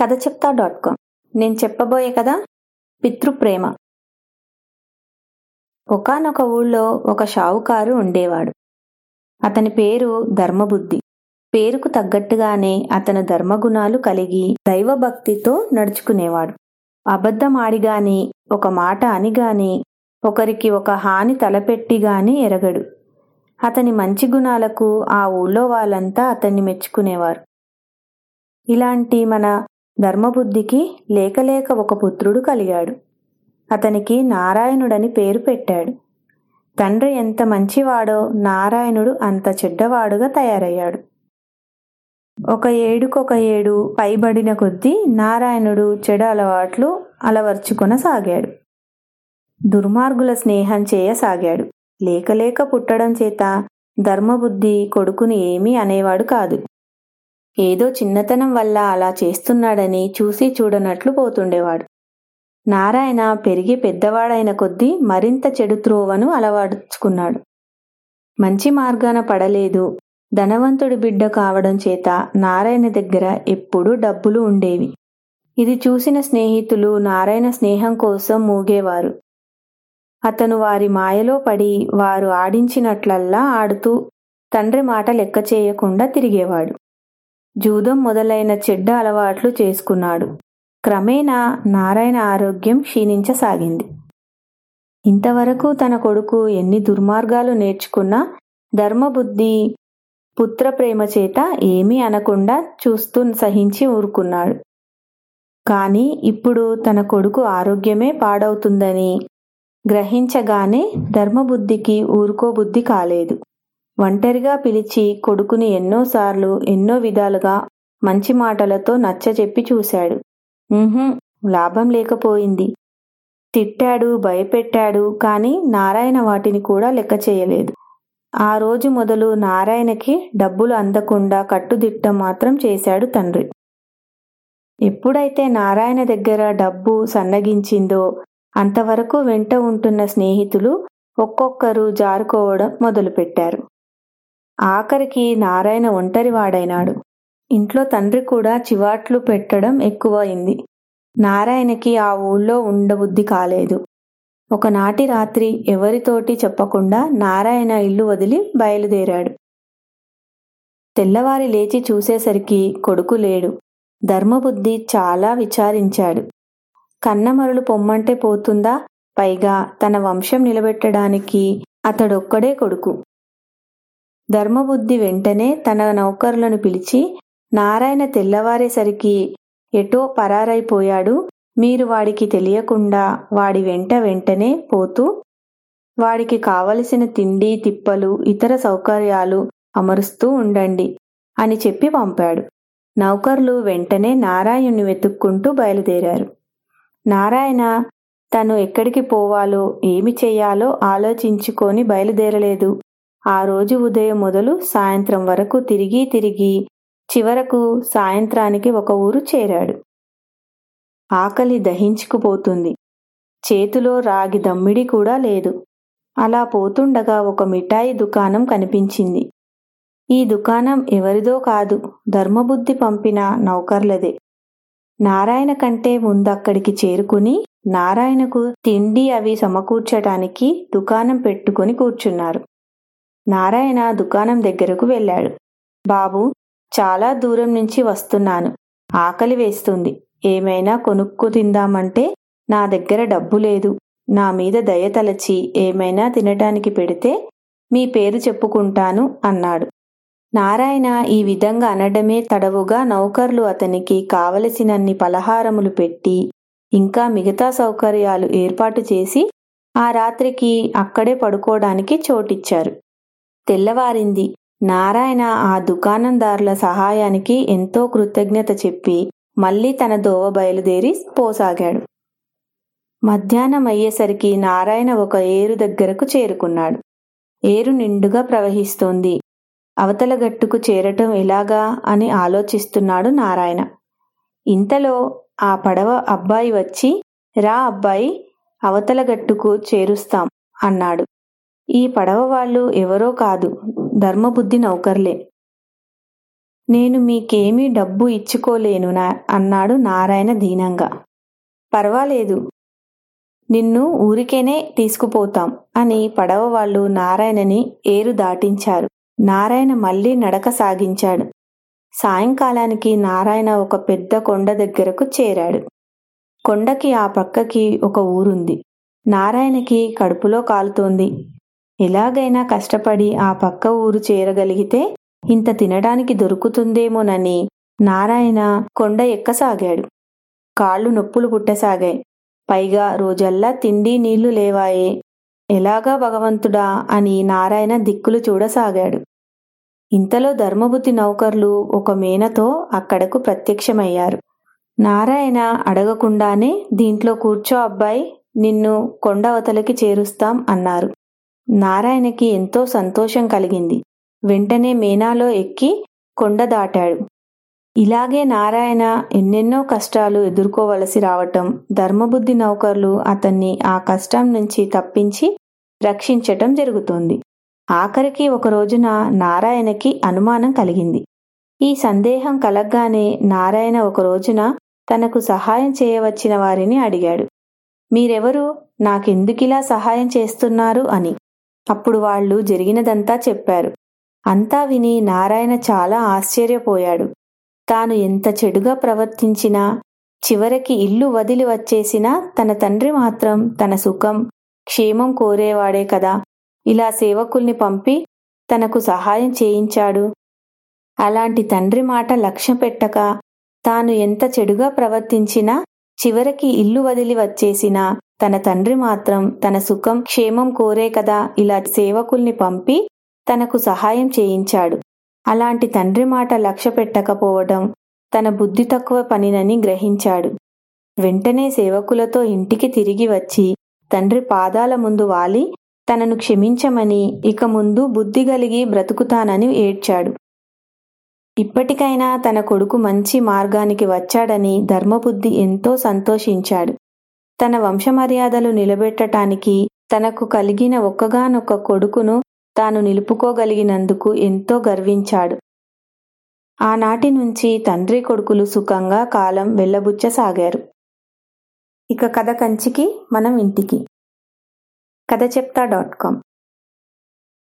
కథ చెప్తా dot com నేను చెప్పబోయే కథ పితృప్రేమ ఒకానొక ఊళ్ళో ఒక షావుకారు ఉండేవాడు అతని పేరు ధర్మబుద్ధి పేరుకు తగ్గట్టుగానే అతను ధర్మగుణాలు కలిగి దైవభక్తితో నడుచుకునేవాడు అబద్ధం ఆడిగాని ఒక మాట అని గాని ఒకరికి ఒక హాని తలపెట్టి గాని ఎరగడు అతని మంచి గుణాలకు ఆ ఊళ్ళో వాళ్ళంతా అతన్ని మెచ్చుకునేవారు ఇలాంటి మన ధర్మబుద్ధికి లేకలేక ఒక పుత్రుడు కలిగాడు అతనికి నారాయణుడని పేరు పెట్టాడు తండ్రి ఎంత మంచివాడో నారాయణుడు అంత చెడ్డవాడుగా తయారయ్యాడు ఒక ఏడుకొక ఏడు పైబడిన కొద్దీ నారాయణుడు చెడు అలవాట్లు అలవర్చుకొనసాగాడు దుర్మార్గుల స్నేహం చేయసాగాడు లేకలేక పుట్టడం చేత ధర్మబుద్ధి కొడుకుని ఏమీ అనేవాడు కాదు ఏదో చిన్నతనం వల్ల అలా చేస్తున్నాడని చూసి చూడనట్లు పోతుండేవాడు నారాయణ పెరిగి పెద్దవాడైన కొద్దీ మరింత చెడు త్రోవను అలవాడుచుకున్నాడు మంచి మార్గాన పడలేదు ధనవంతుడి బిడ్డ కావడం చేత నారాయణ దగ్గర ఎప్పుడూ డబ్బులు ఉండేవి ఇది చూసిన స్నేహితులు నారాయణ స్నేహం కోసం మూగేవారు అతను వారి మాయలో పడి వారు ఆడించినట్లల్లా ఆడుతూ తండ్రి మాట లెక్క చేయకుండా తిరిగేవాడు జూదం మొదలైన చెడ్డ అలవాట్లు చేసుకున్నాడు క్రమేణా నారాయణ ఆరోగ్యం క్షీణించసాగింది ఇంతవరకు తన కొడుకు ఎన్ని దుర్మార్గాలు నేర్చుకున్నా ధర్మబుద్ధి పుత్రప్రేమ చేత ఏమీ అనకుండా చూస్తూ సహించి ఊరుకున్నాడు కాని ఇప్పుడు తన కొడుకు ఆరోగ్యమే పాడవుతుందని గ్రహించగానే ధర్మబుద్ధికి ఊరుకోబుద్ధి కాలేదు ఒంటరిగా పిలిచి కొడుకుని ఎన్నోసార్లు ఎన్నో విధాలుగా మంచి మాటలతో నచ్చజెప్పి చూశాడు లాభం లేకపోయింది తిట్టాడు భయపెట్టాడు కాని నారాయణ వాటిని కూడా లెక్క చేయలేదు ఆ రోజు మొదలు నారాయణకి డబ్బులు అందకుండా కట్టుదిట్టం మాత్రం చేశాడు తండ్రి ఎప్పుడైతే నారాయణ దగ్గర డబ్బు సన్నగించిందో అంతవరకు వెంట ఉంటున్న స్నేహితులు ఒక్కొక్కరు జారుకోవడం మొదలుపెట్టారు ఆఖరికి నారాయణ ఒంటరివాడైనాడు ఇంట్లో తండ్రి కూడా చివాట్లు పెట్టడం ఎక్కువైంది నారాయణకి ఆ ఊళ్ళో ఉండబుద్ధి కాలేదు ఒకనాటి రాత్రి ఎవరితోటి చెప్పకుండా నారాయణ ఇల్లు వదిలి బయలుదేరాడు తెల్లవారి లేచి చూసేసరికి కొడుకు లేడు ధర్మబుద్ధి చాలా విచారించాడు కన్నమరులు పొమ్మంటే పోతుందా పైగా తన వంశం నిలబెట్టడానికి అతడొక్కడే కొడుకు ధర్మబుద్ధి వెంటనే తన నౌకరులను పిలిచి నారాయణ తెల్లవారేసరికి ఎటో పరారైపోయాడు మీరు వాడికి తెలియకుండా వాడి వెంట వెంటనే పోతూ వాడికి కావలసిన తిండి తిప్పలు ఇతర సౌకర్యాలు అమరుస్తూ ఉండండి అని చెప్పి పంపాడు నౌకర్లు వెంటనే నారాయణ్ణి వెతుక్కుంటూ బయలుదేరారు నారాయణ తను ఎక్కడికి పోవాలో ఏమి చెయ్యాలో ఆలోచించుకొని బయలుదేరలేదు ఆ రోజు ఉదయం మొదలు సాయంత్రం వరకు తిరిగి తిరిగి చివరకు సాయంత్రానికి ఒక ఊరు చేరాడు ఆకలి దహించుకుపోతుంది చేతిలో రాగి దమ్మిడి కూడా లేదు అలా పోతుండగా ఒక మిఠాయి దుకాణం కనిపించింది ఈ దుకాణం ఎవరిదో కాదు ధర్మబుద్ధి పంపిన నౌకర్లదే నారాయణ కంటే ముందక్కడికి చేరుకుని నారాయణకు తిండి అవి సమకూర్చటానికి దుకాణం పెట్టుకుని కూర్చున్నారు నారాయణ దుకాణం దగ్గరకు వెళ్ళాడు బాబు చాలా దూరం నుంచి వస్తున్నాను ఆకలి వేస్తుంది ఏమైనా కొనుక్కు తిందామంటే నా దగ్గర డబ్బు లేదు నా మీద దయతలచి ఏమైనా తినటానికి పెడితే మీ పేరు చెప్పుకుంటాను అన్నాడు నారాయణ ఈ విధంగా అనడమే తడవుగా నౌకర్లు అతనికి కావలసినన్ని పలహారములు పెట్టి ఇంకా మిగతా సౌకర్యాలు ఏర్పాటు చేసి ఆ రాత్రికి అక్కడే పడుకోవడానికి చోటిచ్చారు తెల్లవారింది నారాయణ ఆ దుకాణందారుల సహాయానికి ఎంతో కృతజ్ఞత చెప్పి మళ్లీ తన దోవ బయలుదేరి పోసాగాడు మధ్యాహ్నం అయ్యేసరికి నారాయణ ఒక ఏరు దగ్గరకు చేరుకున్నాడు ఏరు నిండుగా ప్రవహిస్తోంది అవతల గట్టుకు చేరటం ఎలాగా అని ఆలోచిస్తున్నాడు నారాయణ ఇంతలో ఆ పడవ అబ్బాయి వచ్చి రా అబ్బాయి అవతల గట్టుకు చేరుస్తాం అన్నాడు ఈ పడవ వాళ్ళు ఎవరో కాదు ధర్మబుద్ధి నౌకర్లే నేను మీకేమీ డబ్బు ఇచ్చుకోలేను నా అన్నాడు నారాయణ దీనంగా పర్వాలేదు నిన్ను ఊరికేనే తీసుకుపోతాం అని పడవ వాళ్ళు నారాయణని ఏరు దాటించారు నారాయణ మళ్ళీ నడక సాగించాడు సాయంకాలానికి నారాయణ ఒక పెద్ద కొండ దగ్గరకు చేరాడు కొండకి ఆ పక్కకి ఒక ఊరుంది నారాయణకి కడుపులో కాలుతోంది ఎలాగైనా కష్టపడి ఆ పక్క ఊరు చేరగలిగితే ఇంత తినడానికి దొరుకుతుందేమోనని నారాయణ కొండ ఎక్కసాగాడు కాళ్ళు నొప్పులు పుట్టసాగాయి పైగా రోజల్లా తిండి నీళ్లు లేవాయే ఎలాగా భగవంతుడా అని నారాయణ దిక్కులు చూడసాగాడు ఇంతలో ధర్మబుద్ధి నౌకర్లు ఒక మేనతో అక్కడకు ప్రత్యక్షమయ్యారు నారాయణ అడగకుండానే దీంట్లో కూర్చో అబ్బాయి నిన్ను కొండవతలకి చేరుస్తాం అన్నారు నారాయణకి ఎంతో సంతోషం కలిగింది వెంటనే మేనాలో ఎక్కి కొండ దాటాడు ఇలాగే నారాయణ ఎన్నెన్నో కష్టాలు ఎదుర్కోవలసి రావటం ధర్మబుద్ధి నౌకర్లు అతన్ని ఆ కష్టం నుంచి తప్పించి రక్షించటం జరుగుతోంది ఆఖరికి ఒక రోజున నారాయణకి అనుమానం కలిగింది ఈ సందేహం కలగ్గానే నారాయణ ఒక రోజున తనకు సహాయం చేయవచ్చిన వారిని అడిగాడు మీరెవరు నాకెందుకిలా సహాయం చేస్తున్నారు అని అప్పుడు వాళ్ళు జరిగినదంతా చెప్పారు అంతా విని నారాయణ చాలా ఆశ్చర్యపోయాడు తాను ఎంత చెడుగా ప్రవర్తించినా చివరికి ఇల్లు వదిలి వచ్చేసినా తన తండ్రి మాత్రం తన సుఖం క్షేమం కోరేవాడే కదా ఇలా సేవకుల్ని పంపి తనకు సహాయం చేయించాడు అలాంటి తండ్రి మాట లక్ష్య పెట్టక తాను ఎంత చెడుగా ప్రవర్తించినా చివరికి ఇల్లు వదిలి వచ్చేసినా తన తండ్రి మాత్రం తన సుఖం క్షేమం కోరే కదా ఇలా సేవకుల్ని పంపి తనకు సహాయం చేయించాడు అలాంటి తండ్రి మాట లక్ష్య పెట్టకపోవడం తన బుద్ధి తక్కువ పనినని గ్రహించాడు వెంటనే సేవకులతో ఇంటికి తిరిగి వచ్చి తండ్రి పాదాల ముందు వాలి తనను క్షమించమని ఇక ముందు బుద్ధి కలిగి బ్రతుకుతానని ఏడ్చాడు ఇప్పటికైనా తన కొడుకు మంచి మార్గానికి వచ్చాడని ధర్మబుద్ధి ఎంతో సంతోషించాడు తన వంశమర్యాదలు నిలబెట్టటానికి తనకు కలిగిన ఒక్కగానొక్క కొడుకును తాను నిలుపుకోగలిగినందుకు ఎంతో గర్వించాడు ఆనాటి నుంచి తండ్రి కొడుకులు సుఖంగా కాలం వెళ్లబుచ్చసాగారు ఇక కథ కంచికి మనం ఇంటికి కథ చెప్తా డాట్ కామ్